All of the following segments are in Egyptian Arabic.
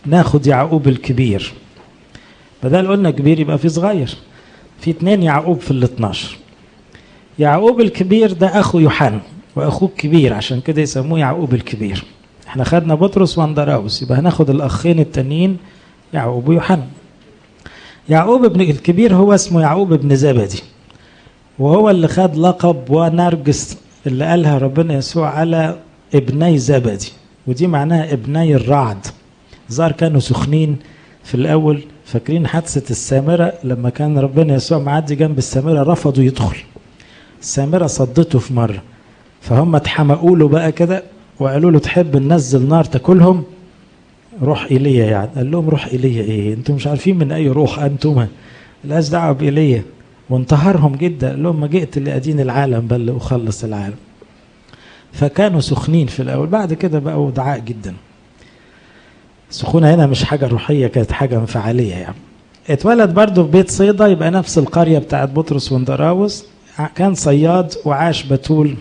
ناخد يعقوب الكبير بدل قلنا كبير يبقى في صغير في اتنين يعقوب في ال 12 يعقوب الكبير ده اخو يوحنا واخوه الكبير عشان كده يسموه يعقوب الكبير احنا خدنا بطرس واندراوس يبقى هناخد الاخين التانيين يعقوب ويوحنا يعقوب ابن الكبير هو اسمه يعقوب ابن زبدي وهو اللي خد لقب ونرجس اللي قالها ربنا يسوع على ابني زبدي ودي معناها ابني الرعد ظهر كانوا سخنين في الاول فاكرين حادثه السامره لما كان ربنا يسوع معدي جنب السامره رفضوا يدخل السامره صدته في مره فهم اتحمقوا له بقى كده وقالوا له تحب ننزل نار تاكلهم روح ايليا يعني قال لهم روح ايليا ايه انتم مش عارفين من اي روح انتم ملهاش دعوه بايليا وانتهرهم جدا قال لهم ما جئت لادين العالم بل لاخلص العالم فكانوا سخنين في الاول بعد كده بقوا دعاء جدا السخونه هنا مش حاجه روحيه كانت حاجه انفعاليه يعني اتولد برضه في بيت صيدا يبقى نفس القريه بتاعت بطرس واندراوس كان صياد وعاش بتول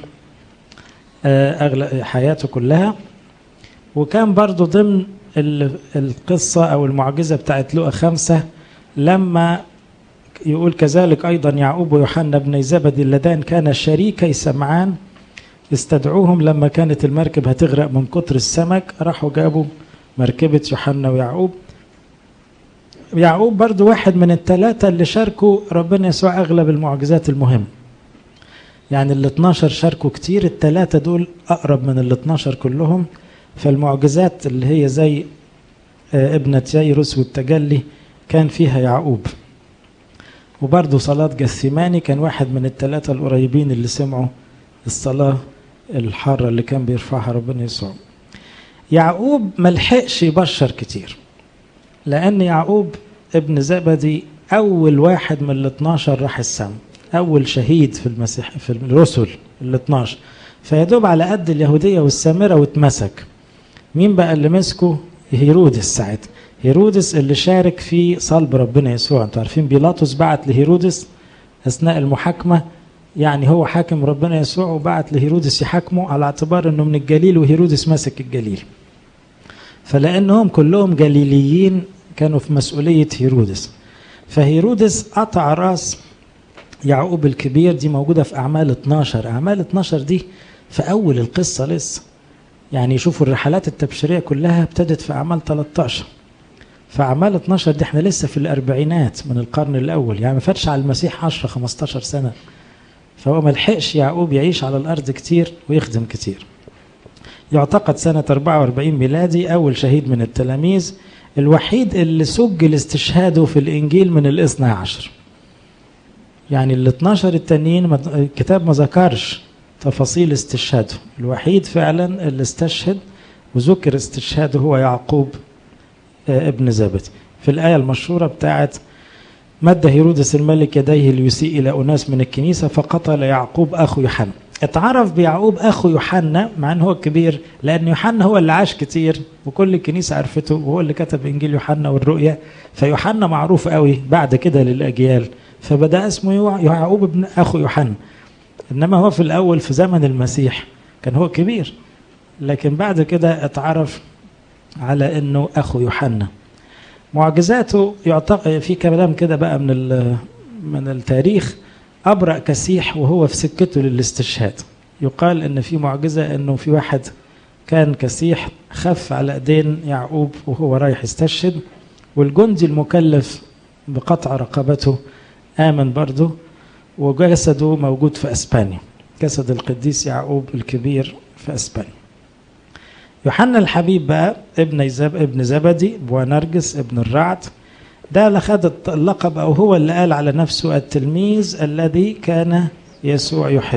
اغلى حياته كلها وكان برضه ضمن القصة أو المعجزة بتاعت لقى خمسة لما يقول كذلك أيضا يعقوب ويوحنا بن زبدي اللذان كان شريكي سمعان استدعوهم لما كانت المركب هتغرق من كتر السمك راحوا جابوا مركبة يوحنا ويعقوب يعقوب برضو واحد من الثلاثة اللي شاركوا ربنا يسوع أغلب المعجزات المهمة يعني ال 12 شاركوا كتير الثلاثة دول أقرب من ال 12 كلهم فالمعجزات اللي هي زي ابنة ييروس والتجلي كان فيها يعقوب وبرضه صلاة جثماني كان واحد من الثلاثة القريبين اللي سمعوا الصلاة الحارة اللي كان بيرفعها ربنا يسوع يعقوب ملحقش يبشر كتير لأن يعقوب ابن زبدي أول واحد من ال 12 راح السماء أول شهيد في المسيح في الرسل ال 12 فيدوب على قد اليهودية والسامرة واتمسك مين بقى اللي مسكه هيرودس ساعتها هيرودس اللي شارك في صلب ربنا يسوع انتوا عارفين بيلاطس بعت لهيرودس اثناء المحاكمه يعني هو حاكم ربنا يسوع وبعت لهيرودس يحاكمه على اعتبار انه من الجليل وهيرودس ماسك الجليل فلانهم كلهم جليليين كانوا في مسؤوليه هيرودس فهيرودس قطع راس يعقوب الكبير دي موجوده في اعمال 12 اعمال 12 دي في اول القصه لسه يعني شوفوا الرحلات التبشيريه كلها ابتدت في اعمال 13 فاعمال 12 دي احنا لسه في الاربعينات من القرن الاول يعني ما فاتش على المسيح 10 15 سنه فهو ما لحقش يعقوب يعيش على الارض كتير ويخدم كتير يعتقد سنة 44 ميلادي أول شهيد من التلاميذ الوحيد اللي سجل استشهاده في الإنجيل من الاثنى عشر يعني ال 12 التانيين الكتاب ما ذكرش تفاصيل استشهاده الوحيد فعلا اللي استشهد وذكر استشهاده هو يعقوب ابن زبدي في الآية المشهورة بتاعت مد هيرودس الملك يديه ليسيء إلى أناس من الكنيسة فقتل يعقوب أخو يوحنا اتعرف بيعقوب أخو يوحنا مع أنه هو الكبير لأن يوحنا هو اللي عاش كتير وكل الكنيسة عرفته وهو اللي كتب إنجيل يوحنا والرؤيا فيوحنا معروف قوي بعد كده للأجيال فبدأ اسمه يعقوب ابن أخو يوحنا إنما هو في الأول في زمن المسيح كان هو كبير لكن بعد كده اتعرف على انه اخو يوحنا معجزاته يعتقد في كلام كده بقى من من التاريخ ابرأ كسيح وهو في سكته للاستشهاد يقال ان في معجزه انه في واحد كان كسيح خف على ايدين يعقوب وهو رايح يستشهد والجندي المكلف بقطع رقبته امن برضه وجسده موجود في اسبانيا جسد القديس يعقوب الكبير في اسبانيا يوحنا الحبيب بقى ابن زب ابن زبدي بونرجس ابن الرعد ده اللي خد اللقب او هو اللي قال على نفسه التلميذ الذي كان يسوع يحب